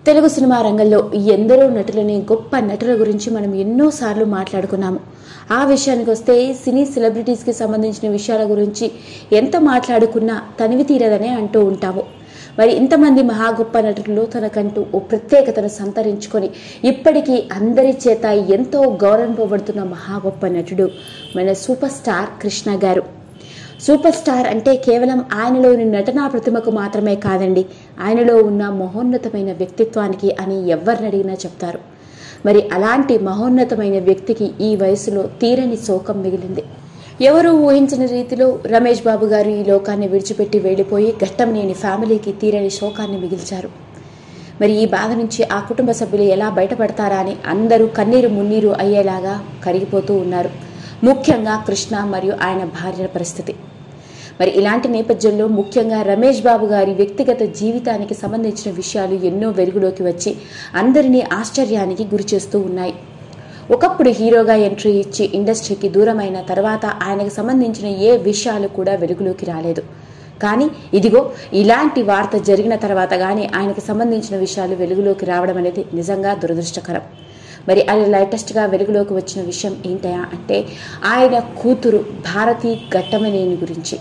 Telugu cinema రంగంలో ఎందరో నటులని గొప్ప నటుల గురించి మనం ఎన్నోసార్లు మాట్లాడుకున్నాము ఆ విషయానికి వస్తే సినీ సెలబ్రిటీస్కి సంబంధించిన విషయాల గురించి ఎంత మాట్లాడుకున్నా తనివి తీరదనే అంటూ ఉంటాము మరి ఇంతమంది మహా గొప్ప నటుల్లో తనకంటూ ఓ ప్రత్యేకతను సంతరించుకొని ఇప్పటికీ అందరి చేత ఎంతో గౌరవింపబడుతున్న మహా గొప్ప నటుడు మన సూపర్ స్టార్ కృష్ణ గారు సూపర్ స్టార్ అంటే కేవలం ఆయనలోని నటనా ప్రతిమకు మాత్రమే కాదండి ఆయనలో ఉన్న మహోన్నతమైన వ్యక్తిత్వానికి అని ఎవరిని అడిగినా చెప్తారు మరి అలాంటి మహోన్నతమైన వ్యక్తికి ఈ వయసులో తీరని శోకం మిగిలింది ఎవరు ఊహించిన రీతిలో రమేష్ బాబు గారు ఈ లోకాన్ని విడిచిపెట్టి వెళ్ళిపోయి ఘట్టంనేని ఫ్యామిలీకి తీరని శోకాన్ని మిగిల్చారు మరి ఈ బాధ నుంచి ఆ కుటుంబ సభ్యులు ఎలా బయటపడతారా అని అందరూ కన్నీరు మున్నీరు అయ్యేలాగా కరిగిపోతూ ఉన్నారు ముఖ్యంగా కృష్ణ మరియు ఆయన భార్య పరిస్థితి మరి ఇలాంటి నేపథ్యంలో ముఖ్యంగా రమేష్ బాబు గారి వ్యక్తిగత జీవితానికి సంబంధించిన విషయాలు ఎన్నో వెలుగులోకి వచ్చి అందరినీ ఆశ్చర్యానికి గురి చేస్తూ ఉన్నాయి ఒకప్పుడు హీరోగా ఎంట్రీ ఇచ్చి ఇండస్ట్రీకి దూరమైన తర్వాత ఆయనకు సంబంధించిన ఏ విషయాలు కూడా వెలుగులోకి రాలేదు కానీ ఇదిగో ఇలాంటి వార్త జరిగిన తర్వాత కానీ ఆయనకు సంబంధించిన విషయాలు వెలుగులోకి రావడం అనేది నిజంగా దురదృష్టకరం మరి అది లేటెస్ట్గా వెలుగులోకి వచ్చిన విషయం ఏంటయా అంటే ఆయన కూతురు భారతి ఘట్టమనేని గురించి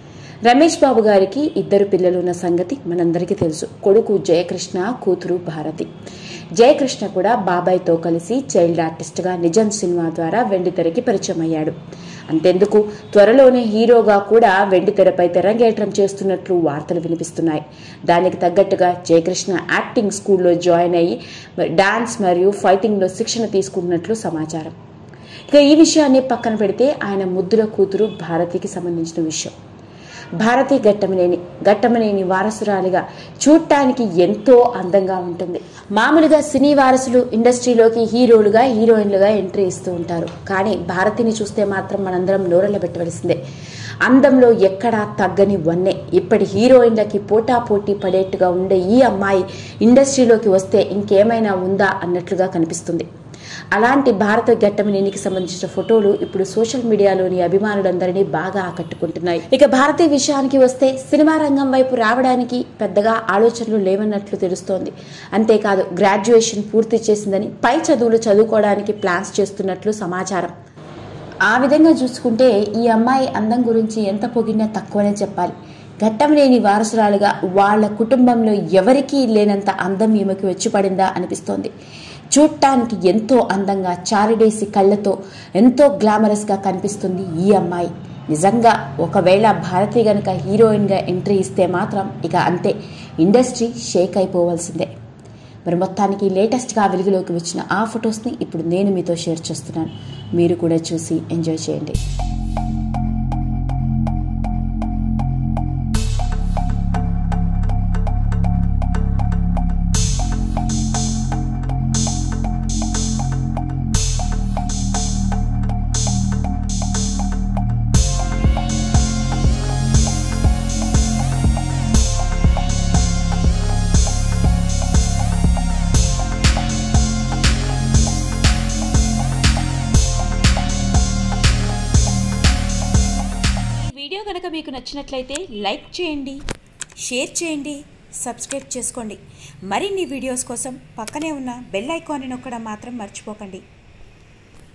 రమేష్ బాబు గారికి ఇద్దరు పిల్లలు ఉన్న సంగతి మనందరికీ తెలుసు కొడుకు జయకృష్ణ కూతురు భారతి జయకృష్ణ కూడా బాబాయ్తో కలిసి చైల్డ్ ఆర్టిస్ట్గా నిజం సినిమా ద్వారా వెండితెరకి పరిచయం అయ్యాడు అంతెందుకు త్వరలోనే హీరోగా కూడా వెండితెరపై తెరంగేట్రం చేస్తున్నట్లు వార్తలు వినిపిస్తున్నాయి దానికి తగ్గట్టుగా జయకృష్ణ యాక్టింగ్ స్కూల్లో జాయిన్ అయ్యి డాన్స్ మరియు ఫైటింగ్లో శిక్షణ తీసుకుంటున్నట్లు సమాచారం ఇక ఈ విషయాన్ని పక్కన పెడితే ఆయన ముద్దుల కూతురు భారతికి సంబంధించిన విషయం భారతి ఘట్టమనేని ఘట్టమనేని వారసురాలిగా చూడటానికి ఎంతో అందంగా ఉంటుంది మామూలుగా సినీ వారసులు ఇండస్ట్రీలోకి హీరోలుగా హీరోయిన్లుగా ఎంట్రీ ఇస్తూ ఉంటారు కానీ భారతిని చూస్తే మాత్రం మనందరం నోరెళ్ళబెట్టవలసిందే అందంలో ఎక్కడా తగ్గని వన్నే ఇప్పటి హీరోయిన్లకి పోటాపోటీ పడేట్టుగా ఉండే ఈ అమ్మాయి ఇండస్ట్రీలోకి వస్తే ఇంకేమైనా ఉందా అన్నట్లుగా కనిపిస్తుంది అలాంటి భారత ఘట్టమనేనికి సంబంధించిన ఫోటోలు ఇప్పుడు సోషల్ మీడియాలోని అభిమానులందరినీ బాగా ఆకట్టుకుంటున్నాయి ఇక భారతీయ విషయానికి వస్తే సినిమా రంగం వైపు రావడానికి పెద్దగా ఆలోచనలు లేవన్నట్లు తెలుస్తోంది అంతేకాదు గ్రాడ్యుయేషన్ పూర్తి చేసిందని పై చదువులు చదువుకోవడానికి ప్లాన్స్ చేస్తున్నట్లు సమాచారం ఆ విధంగా చూసుకుంటే ఈ అమ్మాయి అందం గురించి ఎంత పొగిడినా తక్కువనే చెప్పాలి ఘట్టం లేని వారసురాలుగా వాళ్ళ కుటుంబంలో ఎవరికీ లేనంత అందం ఈమెకి వచ్చి పడిందా అనిపిస్తోంది చూడటానికి ఎంతో అందంగా చారిడేసి కళ్ళతో ఎంతో గ్లామరస్గా కనిపిస్తుంది ఈ అమ్మాయి నిజంగా ఒకవేళ భారతి గనక హీరోయిన్గా ఎంట్రీ ఇస్తే మాత్రం ఇక అంతే ఇండస్ట్రీ షేక్ అయిపోవాల్సిందే మరి మొత్తానికి లేటెస్ట్గా వెలుగులోకి వచ్చిన ఆ ఫొటోస్ని ఇప్పుడు నేను మీతో షేర్ చేస్తున్నాను మీరు కూడా చూసి ఎంజాయ్ చేయండి ఈ వీడియో కనుక మీకు నచ్చినట్లయితే లైక్ చేయండి షేర్ చేయండి సబ్స్క్రైబ్ చేసుకోండి మరిన్ని వీడియోస్ కోసం పక్కనే ఉన్న బెల్ ఐకాన్ని నొక్కడం మాత్రం మర్చిపోకండి